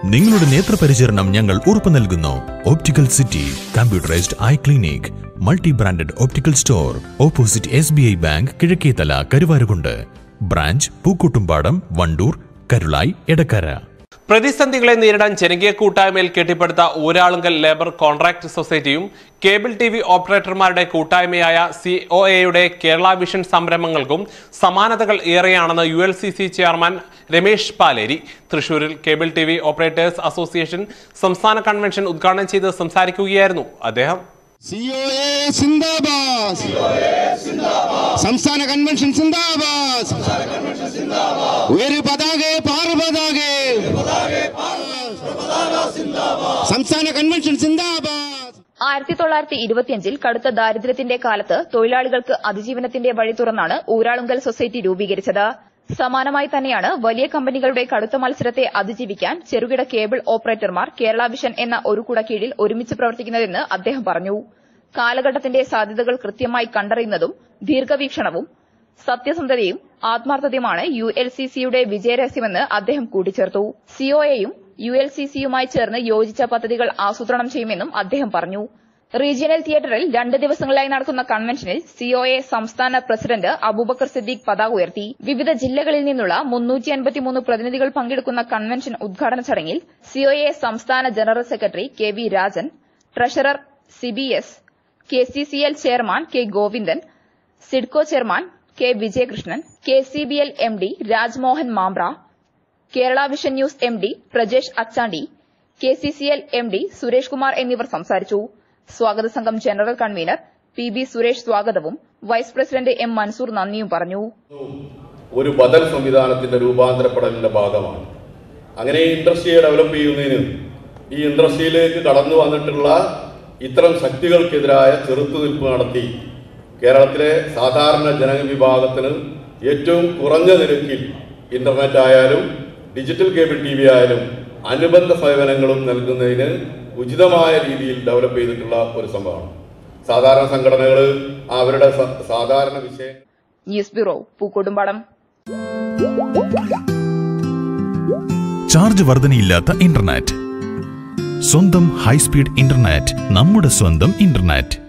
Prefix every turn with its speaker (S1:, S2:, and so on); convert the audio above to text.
S1: നിങ്ങളുടെ നേത്രപരിചരണം ഞങ്ങൾ ഉറപ്പു നൽകുന്നു optical city computerised eye clinic multi branded optical store opposite S B I bank കിഴക്കേതല കരുവാരുകൊണ്ട് ബ്രാഞ്ച് പൂക്കൂട്ടുംപാടം വണ്ടൂർ കരുളായി എടക്കര
S2: പ്രതിസന്ധികളെ നേരിടാൻ ജനകീയ കൂട്ടായ്മയിൽ കെട്ടിപ്പടുത്ത ഊരാളുങ്കൽ ലേബർ കോൺട്രാക്ട് സൊസൈറ്റിയും കേബിൾ ടി വി ഓപ്പറേറ്റർമാരുടെ കൂട്ടായ്മയായ സി ഒ എയുടെ കേരള വിഷൻ സംരംഭങ്ങൾക്കും സമാനതകൾ ഏറെയാണെന്ന് U L C C chairman Ramesh Paleri തൃശൂരിൽ cable T V operators association സംസ്ഥാന കൺവെൻഷൻ ഉദ്ഘാടനം ചെയ്ത് സംസാരിക്കുകയായിരുന്നു അദ്ദേഹം
S3: സിഒഎ സിന്ദാബാദ് സംസ്ഥാന കൺവെൻഷൻ സിന്ദാബാദ് ഒരു പതാകെ പാറു പതാകെ സംസ്ഥാന കൺവെൻഷൻ സിന്ദാബാദ്
S4: ആയിരത്തി തൊള്ളായിരത്തി ഇരുപത്തിയഞ്ചിൽ കടുത്ത ദാരിദ്ര്യത്തിന്റെ കാലത്ത് തൊഴിലാളികൾക്ക് അതിജീവനത്തിന്റെ വഴി തുറന്നാണ് ഊരാളുങ്കൽ സൊസൈറ്റി രൂപീകരിച്ചത് സമാനമായി തന്നെയാണ് വലിയ കമ്പനികളുടെ കടുത്ത മത്സരത്തെ അതിജീവിക്കാൻ ചെറുകിട കേബിൾ ഓപ്പറേറ്റർമാർ കേരള വിഷൻ എന്ന ഒരു കുട കീഴിൽ ഒരുമിച്ച് പ്രവർത്തിക്കുന്നതെന്ന് അദ്ദേഹം പറഞ്ഞു കാലഘട്ടത്തിന്റെ സാധ്യതകൾ കൃത്യമായി കണ്ടറിയുന്നതും ദീർഘവീക്ഷണവും സത്യസന്ധതയും ആത്മാർത്ഥതയുമാണ് യു എൽ സി സിയുടെ വിജയരഹസ്യമെന്ന് അദ്ദേഹം കൂട്ടിച്ചേർത്തു സിഒഎയും യു എൽ സി സിയുമായി ചേർന്ന് യോജിച്ച പദ്ധതികൾ ആസൂത്രണം ചെയ്യുമെന്നും അദ്ദേഹം പറഞ്ഞു റീജിയണൽ തിയേറ്ററിൽ രണ്ട് ദിവസങ്ങളിലായി നടക്കുന്ന കൺവെൻഷനിൽ സിഒഎ സംസ്ഥാന പ്രസിഡന്റ് അബൂബക്കർ സിദ്ദീഖ് പതാക ഉയർത്തി വിവിധ ജില്ലകളിൽ നിന്നുള്ള മുന്നൂറ്റി അൻപത്തിമൂന്ന് പ്രതിനിധികൾ പങ്കെടുക്കുന്ന കൺവെൻഷൻ ഉദ്ഘാടന ചടങ്ങിൽ സിഒഎ സംസ്ഥാന general secretary K V Rajan treasurer CBS K C C L chairman K Govindan SIDCO chairman K Vijayakrishnan K C B L M D Rajmohan Mambra Kerala vision news M D Prajesh Achandi K C C L M D Suresh Kumar എന്നിവർ സംസാരിച്ചു സ്വാഗത സംഘം general convener P B Suresh സ്വാഗതവും vice president M Mansoor നന്ദിയും പറഞ്ഞു
S5: ഒരു ബദൽ സംവിധാനത്തിന്റെ രൂപാന്തരപ്പെടലിന്റെ ഭാഗമാണ് അങ്ങനെ ഈ ഇൻഡസ്ട്രിയെ ഡെവലപ്പ് ചെയ്യുന്നതിന് ഈ ഇൻഡസ്ട്രിയിലേക്ക് കടന്നു വന്നിട്ടുള്ള ഇത്തരം ശക്തികൾക്കെതിരായ ചെറുത്തുനിൽപ്പ് നടത്തി കേരളത്തിലെ സാധാരണ ജനവിഭാഗത്തിന് ഏറ്റവും കുറഞ്ഞ നിരക്കിൽ ഇന്റർനെറ്റ് ആയാലും ഡിജിറ്റൽ കേബിൾ ടി വി ആയാലും അനുബന്ധ സേവനങ്ങളും നൽകുന്നതിന് ഉചിതമായ രീതിയിൽ ഡെവലപ്പ് ചെയ്തിട്ടുള്ള ഒരു സംഭവമാണ് സാധാരണ സംഘടനകൾ അവരുടെ സ- സാധാരണ വിഷയം
S4: ന്യൂസ് ബ്യൂറോ പൂക്കോട്ടുംപാടം
S1: ചാർജ് വർധനയില്ലാത്ത ഇന്റർനെറ്റ് സ്വന്തം ഹൈസ്പീഡ് ഇന്റർനെറ്റ് നമ്മുടെ സ്വന്തം ഇന്റർനെറ്റ്